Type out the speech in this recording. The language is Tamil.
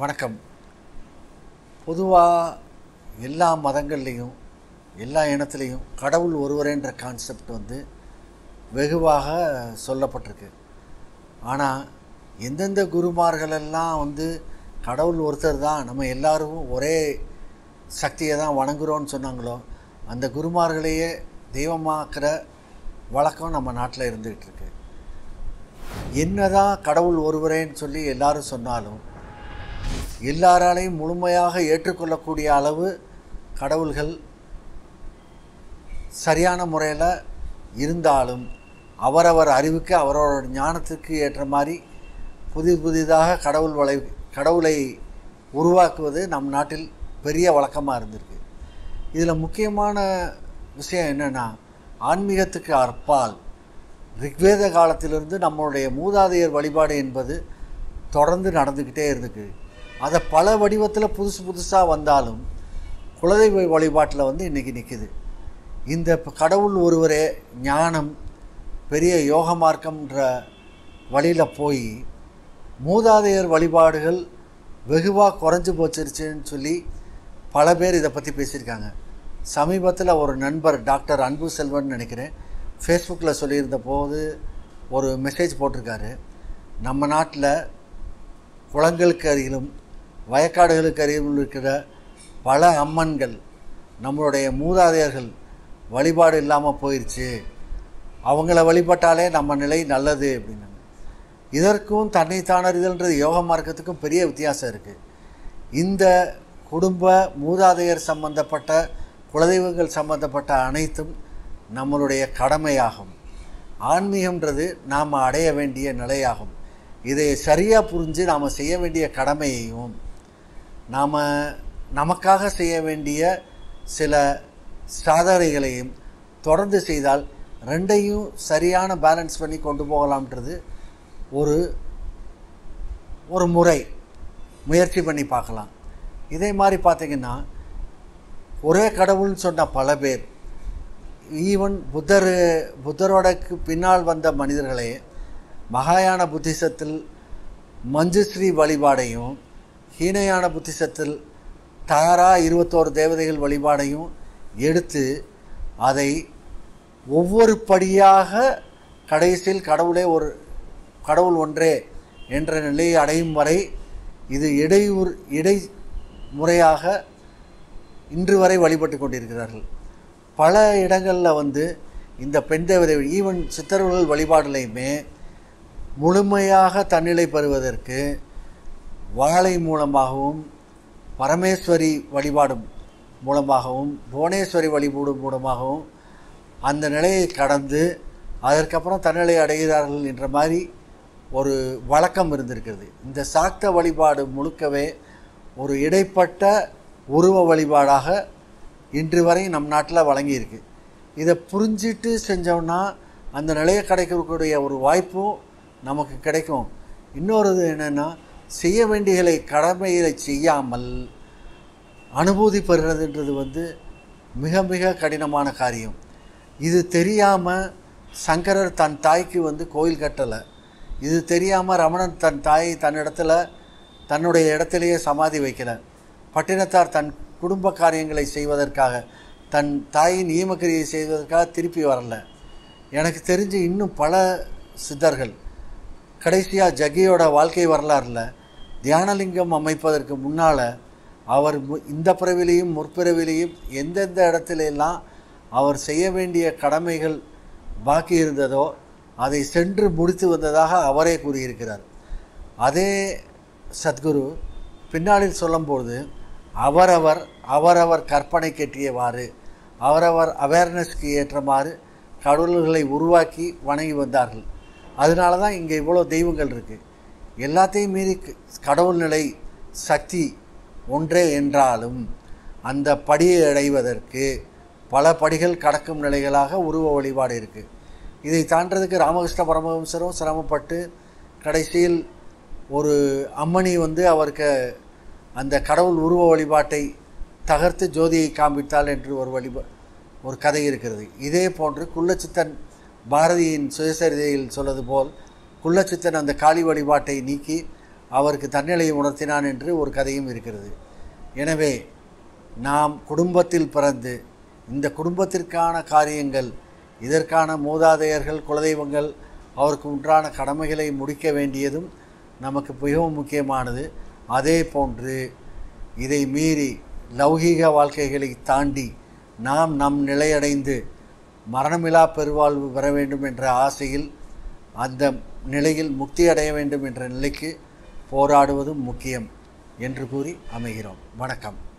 வணக்கம் பொதுவாக எல்லா மதங்கள்லேயும் எல்லா இனத்துலேயும் கடவுள் ஒருவரேன்ற கான்செப்ட் வந்து வெகுவாக சொல்லப்பட்டிருக்கு ஆனால் எந்தெந்த குருமார்களெல்லாம் வந்து கடவுள் ஒருத்தர் தான் நம்ம எல்லாரும் ஒரே சக்தியை தான் வணங்குறோன்னு சொன்னாங்களோ அந்த குருமார்களையே தெய்வமாக்குற வழக்கம் நம்ம நாட்டில் இருந்துகிட்டு இருக்கு என்னதான் கடவுள் ஒருவரேன்னு சொல்லி எல்லாரும் சொன்னாலும் எல்லாராலையும் முழுமையாக ஏற்றுக்கொள்ளக்கூடிய அளவு கடவுள்கள் சரியான முறையில் இருந்தாலும் அவரவர் அறிவுக்கு அவரவர் ஞானத்துக்கு ஏற்ற மாதிரி புதிது புதிதாக கடவுள் வளை கடவுளை உருவாக்குவது நம் நாட்டில் பெரிய வழக்கமாக இருந்திருக்கு இதில் முக்கியமான விஷயம் என்னென்னா ஆன்மீகத்துக்கு அற்பால் ரிக்வேத காலத்திலிருந்து நம்மளுடைய மூதாதையர் வழிபாடு என்பது தொடர்ந்து நடந்துக்கிட்டே இருந்துக்கு அதை பல வடிவத்தில் புதுசு புதுசாக வந்தாலும் குலதெய்வ வழிபாட்டில் வந்து இன்றைக்கி நிற்கிது இந்த ப- கடவுள் ஒருவரே ஞானம் பெரிய யோக மார்க்கம்ன்ற வழியில் போய் மூதாதையர் வழிபாடுகள் வெகுவாக குறைஞ்சு போச்சிருச்சுன்னு சொல்லி பல பேர் இதை பற்றி பேசியிருக்காங்க சமீபத்தில் ஒரு நண்பர் டாக்டர் அன்பு செல்வன் நினைக்கிறேன் ஃபேஸ்புக்கில் சொல்லியிருந்த போது ஒரு மெசேஜ் போட்டிருக்காரு நம்ம நாட்டில் குளங்களுக்கு அருகிலும் வயக்காடுகளுக்கு அருகிலும் இருக்கிற பல அம்மன்கள் நம்மளுடைய மூதாதையர்கள் வழிபாடு இல்லாமல் போயிடுச்சு அவங்கள வழிபட்டாலே நம்ம நிலை நல்லது அப்படின்னாங்க இதற்கும் தன்னைத்தானறிதல்ன்றது யோக மார்க்கத்துக்கும் பெரிய வித்தியாசம் இருக்குது இந்த குடும்ப மூதாதையர் சம்பந்தப்பட்ட குலதெய்வங்கள் சம்பந்தப்பட்ட அனைத்தும் நம்மளுடைய கடமையாகும் ஆன்மீகம்ன்றது நாம் அடைய வேண்டிய நிலையாகும் இதை சரியாக புரிஞ்சு நாம் செய்ய வேண்டிய கடமையையும் நாம் நமக்காக செய்ய வேண்டிய சில சாதனைகளையும் தொடர்ந்து செய்தால் ரெண்டையும் சரியான பேலன்ஸ் பண்ணி கொண்டு போகலாம்ன்றது ஒரு ஒரு முறை முயற்சி பண்ணி பார்க்கலாம் இதே மாதிரி பார்த்தீங்கன்னா ஒரே கடவுள்னு சொன்ன பல பேர் ஈவன் புத்தர் புத்தரோடக்கு பின்னால் வந்த மனிதர்களே மகாயான புத்திசத்தில் மஞ்சுஸ்ரீ வழிபாடையும் ஹீனயான புத்திசத்தில் தாரா இருபத்தோரு தேவதைகள் வழிபாடையும் எடுத்து அதை ஒவ்வொரு படியாக கடைசியில் கடவுளே ஒரு கடவுள் ஒன்றே என்ற நிலையை அடையும் வரை இது இடையூறு இடை முறையாக இன்று வரை வழிபட்டு கொண்டிருக்கிறார்கள் பல இடங்களில் வந்து இந்த பெண் தேவதை ஈவன் சித்தர்கள் வழிபாடுலையுமே முழுமையாக தன்னிலை பெறுவதற்கு வாழை மூலமாகவும் பரமேஸ்வரி வழிபாடு மூலமாகவும் புவனேஸ்வரி வழிபாடு மூலமாகவும் அந்த நிலையை கடந்து அதற்கப்புறம் தன்னிலை அடைகிறார்கள் என்ற மாதிரி ஒரு வழக்கம் இருந்திருக்கிறது இந்த சாக்த வழிபாடு முழுக்கவே ஒரு இடைப்பட்ட உருவ வழிபாடாக இன்று வரை நம் நாட்டில் வழங்கியிருக்கு இதை புரிஞ்சிட்டு செஞ்சோம்னா அந்த நிலையை கிடைக்கக்கூடிய ஒரு வாய்ப்பும் நமக்கு கிடைக்கும் இன்னொரு இது என்னென்னா செய்ய வேண்டியகளை கடமைகளை செய்யாமல் அனுபூதி பெறுறதுன்றது வந்து மிக மிக கடினமான காரியம் இது தெரியாமல் சங்கரர் தன் தாய்க்கு வந்து கோயில் கட்டலை இது தெரியாமல் ரமணன் தன் தாயை தன்னிடத்துல தன்னுடைய இடத்திலேயே சமாதி வைக்கல பட்டினத்தார் தன் குடும்ப காரியங்களை செய்வதற்காக தன் தாயின் நியமக்கிரியை செய்வதற்காக திருப்பி வரல எனக்கு தெரிஞ்சு இன்னும் பல சித்தர்கள் கடைசியாக ஜக்கியோட வாழ்க்கை வரலாறுல தியானலிங்கம் அமைப்பதற்கு முன்னால் அவர் மு- இந்த பிறவிலையும் முற்பிறவிலையும் எந்தெந்த இடத்துல எல்லாம் அவர் செய்ய வேண்டிய கடமைகள் பாக்கி இருந்ததோ அதை சென்று முடித்து வந்ததாக அவரே கூறியிருக்கிறார் அதே சத்குரு பின்னாளில் சொல்லும்போது அவரவர் அவரவர் கற்பனை கெட்டியவாறு அவரவர் அவேர்னஸ்க்கு ஏற்றமாறு கடவுள்களை உருவாக்கி வணங்கி வந்தார்கள் அதனால தான் இங்கே இவ்வளோ தெய்வங்கள் இருக்குது எல்லாத்தையும் மீறி க- கடவுள் நிலை சக்தி ஒன்றே என்றாலும் அந்த படியை அடைவதற்கு பல படிகள் கடக்கும் நிலைகளாக உருவ வழிபாடு இருக்குது இதை தாண்டறதுக்கு ராமகிருஷ்ண பரமஹம்சரும் சிரமப்பட்டு கடைசியில் ஒரு அம்மணி வந்து அவருக்கு அந்த கடவுள் உருவ வழிபாட்டை தகர்த்து ஜோதியை காண்பித்தாள் என்று ஒரு வழிபா ஒரு கதை இருக்கிறது இதே போன்று குள்ளச்சித்தன் பாரதியின் சுயசரிதையில் சொல்வது போல் குள்ளச்சித்தன் அந்த காளி வழிபாட்டை நீக்கி அவருக்கு தன்னிலையை உணர்த்தினான் என்று ஒரு கதையும் இருக்கிறது எனவே நாம் குடும்பத்தில் பிறந்து இந்த குடும்பத்திற்கான காரியங்கள் இதற்கான மூதாதையர்கள் குலதெய்வங்கள் அவருக்கு உண்டான கடமைகளை முடிக்க வேண்டியதும் நமக்கு மிகவும் முக்கியமானது அதே போன்று இதை மீறி லௌகீக வாழ்க்கைகளை தாண்டி நாம் நம் நிலையடைந்து மரணமிலா பெருவாழ்வு பெற வேண்டும் என்ற ஆசையில் அந்த நிலையில் முக்தி அடைய வேண்டும் என்ற நிலைக்கு போராடுவதும் முக்கியம் என்று கூறி அமைகிறோம் வணக்கம்